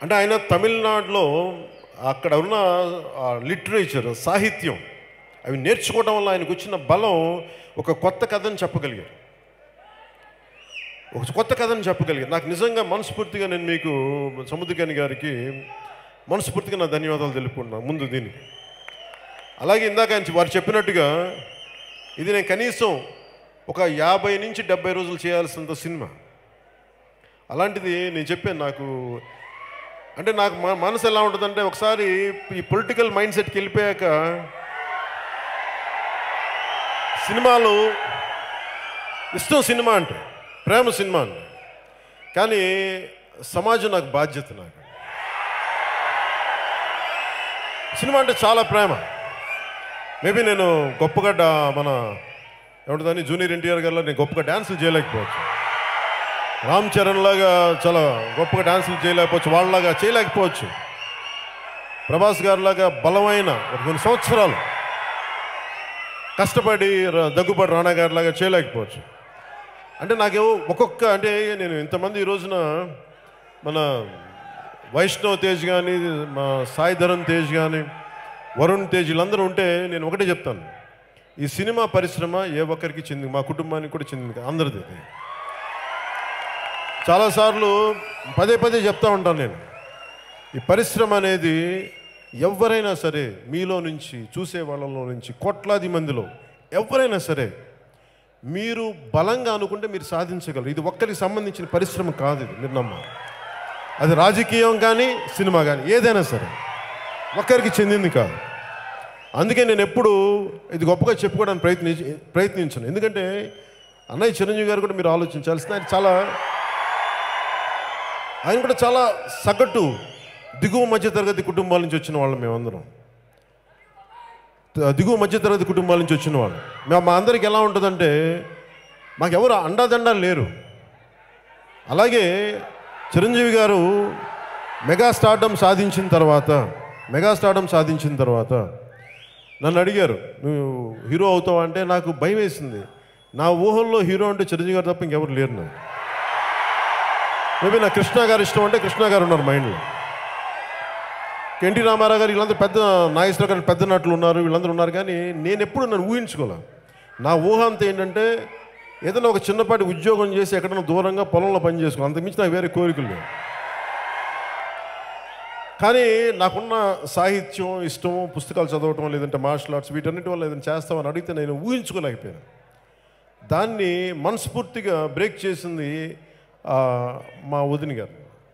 అంటే ఆయన తమిళనాడులో అక్కడ ఉన్న లిటరేచర్ సాహిత్యం అవి నేర్చుకోవడం వల్ల ఆయనకు వచ్చిన బలం ఒక కొత్త కథను చెప్పగలిగారు ఒక కొత్త కథను చెప్పగలిగారు నాకు నిజంగా మనస్ఫూర్తిగా నేను మీకు సముద్రకాని గారికి మనస్ఫూర్తిగా నా ధన్యవాదాలు తెలుపుకున్నాను ముందు దీనికి అలాగే ఇందాక ఆయన వారు చెప్పినట్టుగా ఇది నేను కనీసం ఒక యాభై నుంచి డెబ్బై రోజులు చేయాల్సినంత సినిమా అలాంటిది నేను చెప్పాను నాకు అంటే నాకు మ- మనసు ఎలా ఉంటుందంటే ఒకసారి ఈ పొలిటికల్ మైండ్ సెట్కి వెళ్ళిపోయాక సినిమాలు ఇష్టం సినిమా అంటే ప్రేమ సినిమా అంటే కానీ సమాజం నాకు బాధ్యత నాకు సినిమా అంటే చాలా ప్రేమ మేబీ నేను గొప్పగా డా మన ఏమంటుందని జూనియర్ ఎన్టీఆర్ గారిలో నేను గొప్పగా డ్యాన్సులు చేయలేకపోవచ్చు రామ్ చరణ్ లాగా చాలా గొప్పగా డాన్సులు చేయలేకపోవచ్చు వాళ్ళలాగా చేయలేకపోవచ్చు ప్రభాస్ గారిలాగా బలమైన ఒక కొన్ని సంవత్సరాలు కష్టపడి ర- దగ్గుబాటి రాణా గారిలాగా చేయలేకపోవచ్చు అంటే నాకేమో ఒక్కొక్క అంటే నేను ఇంతమంది ఈ రోజున మన వైష్ణవ్ తేజ్ కానీ మా సాయి ధరన్ తేజ్ కానీ వరుణ్ తేజ్ వీళ్ళందరూ ఉంటే నేను ఒకటే చెప్తాను ఈ సినిమా పరిశ్రమ ఏ ఒక్కరికి చెందింది మా కుటుంబానికి కూడా చెందింది కాదు, అందరిది ఇది. చాలాసార్లు పదే పదే చెప్తా ఉంటాను నేను ఈ పరిశ్రమ అనేది ఎవరైనా సరే మీలో నుంచి చూసే వాళ్ళలో నుంచి కోట్లాది మందిలో ఎవరైనా సరే మీరు బలంగా అనుకుంటే మీరు సాధించగలరు ఇది ఒక్కరికి సంబంధించిన పరిశ్రమ కాదు ఇది మీరు నమ్మాలి అది రాజకీయం కానీ సినిమా కానీ ఏదైనా సరే ఒక్కరికి చెందింది కాదు అందుకే నేను ఎప్పుడు ఇది గొప్పగా చెప్పుకోవడానికి ప్రయత్నించి ప్రయత్నించను ఎందుకంటే అన్నయ్య చిరంజీవి గారు కూడా మీరు ఆలోచించాల్సిన ఆయన చాలా ఆయన కూడా చాలా సగటు దిగువ మధ్యతరగతి కుటుంబాల నుంచి వచ్చిన వాళ్ళం మేమందరం త- దిగువ మధ్యతరగతి కుటుంబాల నుంచి వచ్చిన వాళ్ళు మేము మా అందరికి ఎలా ఉంటుందంటే మాకెవరు అండాదండా లేరు అలాగే చిరంజీవి గారు మెగా స్టార్డమ్ సాధించిన తర్వాత మెగా స్టార్డమ్ సాధించిన తర్వాత నన్ను అడిగారు నువ్వు హీరో అవుతావా అంటే నాకు భయం వేసింది నా ఊహల్లో హీరో అంటే చిరంజీవి గారు తప్ప ఇంకెవరు లేరు నాకు మేబీ నా కృష్ణ గారు ఇష్టం అంటే కృష్ణ గారు ఉన్నారు మైండ్లో ఎన్టీ రామారావు గారు వీళ్ళందరూ పెద్ద నాగేశ్వర గారు పెద్ద నటులు ఉన్నారు వీళ్ళందరూ ఉన్నారు కానీ నేను ఎప్పుడు నన్ను ఊహించుకోలే నా ఊహ అంతా ఏంటంటే ఏదైనా ఒక చిన్నపాటి ఉద్యోగం చేసి ఎక్కడైనా దూరంగా పొలంలో పని చేసుకో అంతకుమించి నాకు వేరే కోరికలు లేవు కానీ నాకున్న సాహిత్యం ఇష్టం పుస్తకాలు చదవటం లేదంటే మార్షల్ ఆర్ట్స్ వీటన్నిటి వల్ల ఏదైనా చేస్తామని అడిగితే నేను ఊహించుకోలేకపోయాను దాన్ని మనస్ఫూర్తిగా బ్రేక్ చేసింది ఆ, మా వదిన గారు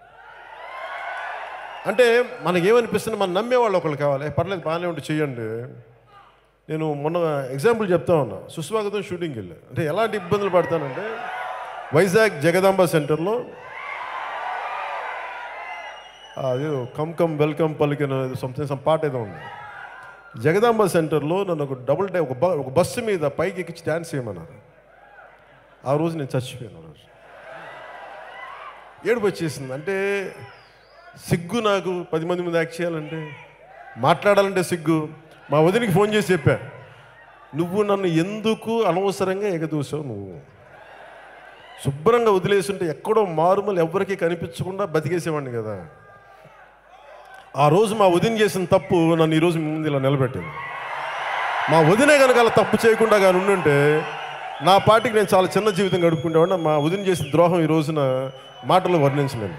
అంటే మనకేమనిపిస్తుంది మనం నమ్మేవాళ్ళు ఒకళ్ళు కావాలి "ఏ, పర్లేదు బాగానే ఉంటే చెయ్యండి నేను మొన్న ఎగ్జాంపుల్ చెప్తా ఉన్నా సుస్వాగతం షూటింగ్కి వెళ్ళా అంటే ఎలాంటి ఇబ్బందులు పడతానంటే వైజాగ్ జగదాంబ సెంటర్లో అది కమ్ కమ్ వెల్కమ్ పలికిన సంథింగ్ సమ్ పాట ఏదో ఉంది జగదాంబ సెంటర్లో నన్ను ఒక డబుల్ టై ఒక బ- ఒక బస్సు మీద పైకి ఎక్కించి డ్యాన్స్ చేయమన్నారు ఆ రోజు నేను చచ్చిపోయాను ఆ రోజు ఏడుపు వచ్చేసింది అంటే సిగ్గు నాకు పది మంది ముందు యాక్ట్ చేయాలంటే మాట్లాడాలంటే సిగ్గు మా వదినికి ఫోన్ చేసి చెప్పా నువ్వు నన్ను ఎందుకు అనవసరంగా ఎగదూసావు నువ్వు శుభ్రంగా వదిలేస్తుంటే ఎక్కడో మారుమలు ఎవరికీ కనిపించకుండా బతికేసేవాడిని కదా ఆ రోజు మా వదిన చేసిన తప్పు నన్ను ఈరోజు మీ ముందు ఇలా నిలబెట్టింది మా వదినే కనుక అలా తప్పు చేయకుండా కానీ ఉండుంటే నా పాటికి నేను చాలా చిన్న జీవితం గడుపుకుంటేవాడిని మా వదిన చేసిన ద్రోహం ఈ రోజున మాటలు వర్ణించలేను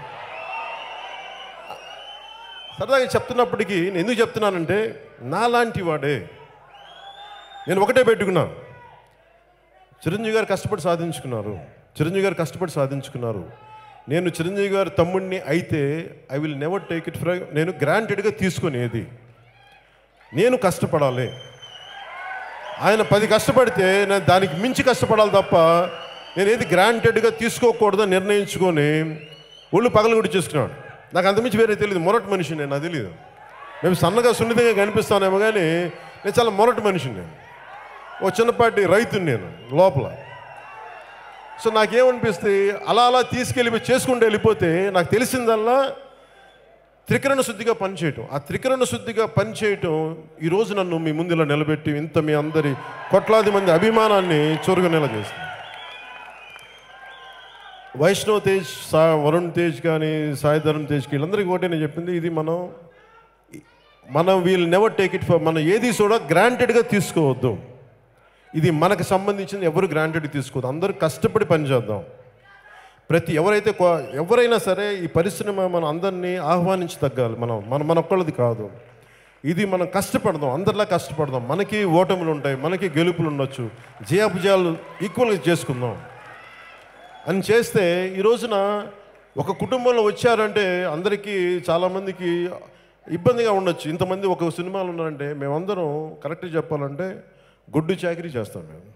సరదాగా చెప్తున్నప్పటికీ నేను ఎందుకు చెప్తున్నానంటే నాలాంటి వాడే నేను ఒకటే పెట్టుకున్నా చిరంజీవి గారు కష్టపడి సాధించుకున్నారు చిరంజీవి గారు కష్టపడి సాధించుకున్నారు నేను చిరంజీవి గారి తమ్ముడిని అయితే I will never take it for నేను గ్రాంటెడ్గా తీసుకునేది నేను కష్టపడాలి ఆయన పది కష్టపడితే నేను దానికి మించి కష్టపడాలి తప్ప నేను ఏది గ్రాంటెడ్గా తీసుకోకూడదని నిర్ణయించుకొని ఒళ్ళు పగలగొట్టి చేసుకున్నాడు నాకు అంతమించి వేరే తెలియదు మొరటి మనిషి నేను నాకు తెలియదు మేము సన్నగా సున్నితంగా కనిపిస్తానేమో కానీ నేను చాలా మొరటి మనిషిని నేను ఓ చిన్నపాటి రైతుని నేను లోపల సో నాకేమనిపిస్తే అలా అలా తీసుకెళ్ళి చేసుకుంటూ వెళ్ళిపోతే నాకు తెలిసిందల్లా త్రికరణ శుద్ధిగా పనిచేయటం ఆ త్రికరణ శుద్ధిగా పనిచేయటం ఈరోజు నన్ను మీ ముందు ఇలా నిలబెట్టి ఇంత మీ అందరి కోట్లాది మంది అభిమానాన్ని చొరుగునేలా చేసింది వైష్ణవ్ తేజ్ సా వరుణ్ తేజ్ కానీ సాయి ధరమ్ తేజ్కి వీళ్ళందరికీ ఒకటే నేను చెప్పింది ఇది మనం మనం we'll never take it for మనం ఏది కూడా గ్రాంటెడ్గా తీసుకోవద్దు ఇది మనకు సంబంధించింది ఎవరు గ్రాంటెడ్ తీసుకోవద్దు అందరూ కష్టపడి పనిచేద్దాం ప్రతి ఎవరైతే కొ- ఎవరైనా సరే ఈ పరిశ్రమ మన అందరినీ ఆహ్వానించి తగ్గాలి మనం మన మన ఒక్కళ్ళది కాదు ఇది మనం కష్టపడదాం అందరిలా కష్టపడదాం మనకి ఓటములు ఉంటాయి మనకి గెలుపులు ఉండొచ్చు జయాభుజాలు ఈక్వల్గా చేసుకుందాం అని చేస్తే ఈ రోజున ఒక కుటుంబంలో వచ్చారంటే అందరికీ చాలామందికి ఇబ్బందిగా ఉండొచ్చు ఇంతమంది ఒక సినిమాలు ఉన్నారంటే మేమందరం కరెక్ట్గా చెప్పాలంటే గొడ్డు చాకరీ చేస్తాం మేము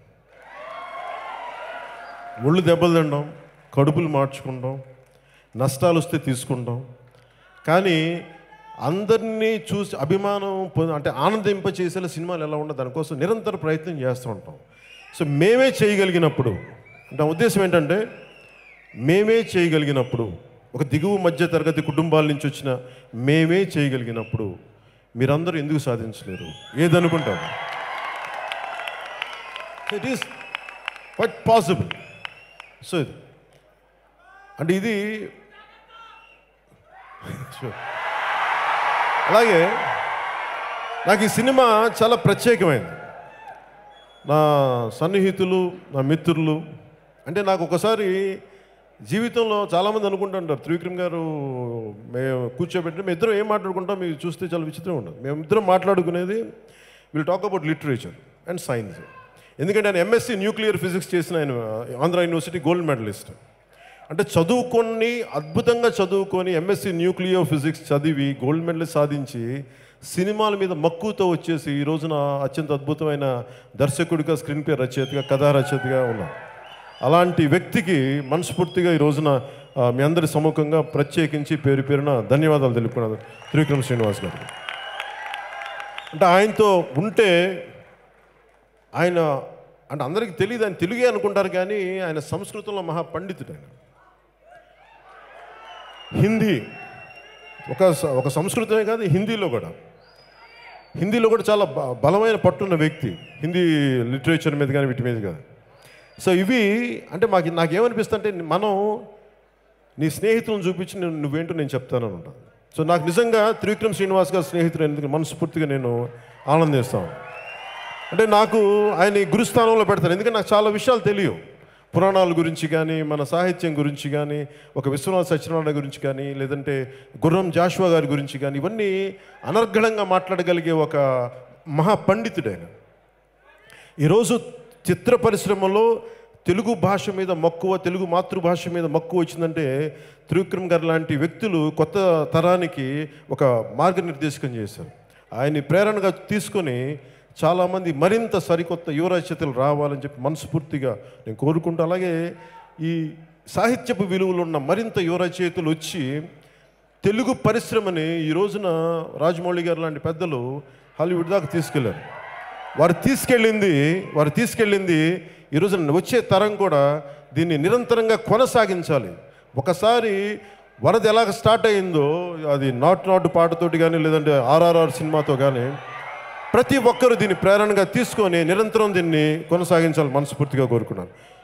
ఒళ్ళు దెబ్బలు తినడం కడుపులు మార్చుకుంటాం నష్టాలు వస్తే తీసుకుంటాం కానీ అందరినీ చూసి అభిమానం పొంద- అంటే ఆనందింప చేసేలా సినిమాలు ఎలా ఉండదు దానికోసం నిరంతర ప్రయత్నం చేస్తూ ఉంటాం సో మేమే చేయగలిగినప్పుడు నా ఉద్దేశం ఏంటంటే మేమే చేయగలిగినప్పుడు ఒక దిగువ మధ్య తరగతి కుటుంబాల నుంచి వచ్చిన మేమే చేయగలిగినప్పుడు మీరందరూ ఎందుకు సాధించలేరు ఏదనుకుంటారు it is quite possible so ఇది అంటే ఇది Sure. అలాగే నాకు ఈ సినిమా చాలా ప్రత్యేకమైంది నా సన్నిహితులు నా మిత్రులు అంటే నాకు ఒకసారి జీవితంలో చాలామంది అనుకుంటుంటారు త్రివిక్రమ్ గారు మేము కూర్చోబెట్టి మేము ఇద్దరం ఏం మాట్లాడుకుంటాం మీరు చూస్తే చాలా విచిత్రం ఉండదు మేము ఇద్దరం మాట్లాడుకునేది will talk about literature and science ఎందుకంటే ఆయన ఎంఎస్సి న్యూక్లియర్ ఫిజిక్స్ చేసిన ఆయన ఆంధ్ర యూనివర్సిటీ గోల్డ్ మెడలిస్ట్ అంటే చదువుకొని అద్భుతంగా చదువుకొని ఎంఎస్సి న్యూక్లియర్ ఫిజిక్స్ చదివి గోల్డ్ మెడల్ సాధించి సినిమాల మీద మక్కువతో వచ్చేసి ఈ రోజున అత్యంత అద్భుతమైన దర్శకుడిగా స్క్రీన్ ప్లే రచయితగా కథా రచయితగా ఉన్నాం అలాంటి వ్యక్తికి మనస్ఫూర్తిగా ఈ రోజున ఆ, మీ అందరి సముఖంగా ప్రత్యేకించి పేరు పేరున ధన్యవాదాలు తెలుపుకున్నాను త్రివిక్రమ్ శ్రీనివాస్ గారికి అంటే ఆయనతో ఉంటే ఆయన అంటే అందరికీ తెలియదు ఆయన తెలుగే అనుకుంటారు కానీ ఆయన సంస్కృతంలో మహా పండితుడు ఆయన హిందీ ఒక స- ఒక సంస్కృతమే కాదు హిందీలో కూడా హిందీలో కూడా చాలా బ- బలమైన పట్టున్న వ్యక్తి హిందీ లిటరేచర్ మీద కానీ వీటి మీద కానీ సో ఇవి అంటే మాకు నాకేమనిపిస్తుంటే మనం నీ స్నేహితులను చూపించి నేను నువ్వేంటో నేను చెప్తాను ఉంటాను సో నాకు నిజంగా త్రివిక్రమ్ శ్రీనివాస్ గారు స్నేహితులు ఎందుకు మనస్ఫూర్తిగా నేను ఆనందిస్తాను అంటే నాకు ఆయన ఈ గురుస్థానంలో పెడతాను ఎందుకంటే నాకు చాలా విషయాలు తెలియవు పురాణాల గురించి కానీ మన సాహిత్యం గురించి కానీ ఒక విశ్వనాథ సత్యనారాయణ గురించి కానీ లేదంటే గుర్రం జాషువా గారి గురించి కానీ ఇవన్నీ అనర్గళంగా మాట్లాడగలిగే ఒక మహా పండితుడు ఆయన ఈరోజు చిత్ర పరిశ్రమలో తెలుగు భాష మీద మక్కువ తెలుగు మాతృభాష మీద మక్కువ వచ్చిందంటే త్రివిక్రమ్ గారు లాంటి వ్యక్తులు కొత్త తరానికి ఒక మార్గనిర్దేశకం చేశారు ఆయన్ని ప్రేరణగా తీసుకొని చాలామంది మరింత సరికొత్త యువ రచయితలు రావాలని చెప్పి మనస్ఫూర్తిగా నేను కోరుకుంటూ అలాగే ఈ సాహిత్యపు విలువలు ఉన్న మరింత యువ రచయితలు వచ్చి తెలుగు పరిశ్రమని ఈ రోజున రాజమౌళి గారు లాంటి పెద్దలు హాలీవుడ్ దాకా తీసుకెళ్లారు వారు తీసుకెళ్ళింది వారు తీసుకెళ్ళింది ఈరోజు వచ్చే తరం కూడా దీన్ని నిరంతరంగా కొనసాగించాలి ఒకసారి వరద ఎలాగ స్టార్ట్ అయిందో అది నాటు నాటు పాటతోటి కానీ లేదంటే ఆర్ఆర్ఆర్ సినిమాతో కానీ ప్రతి ఒక్కరూ దీన్ని ప్రేరణగా తీసుకొని నిరంతరం దీన్ని కొనసాగించాలి మనస్ఫూర్తిగా కోరుకున్నాను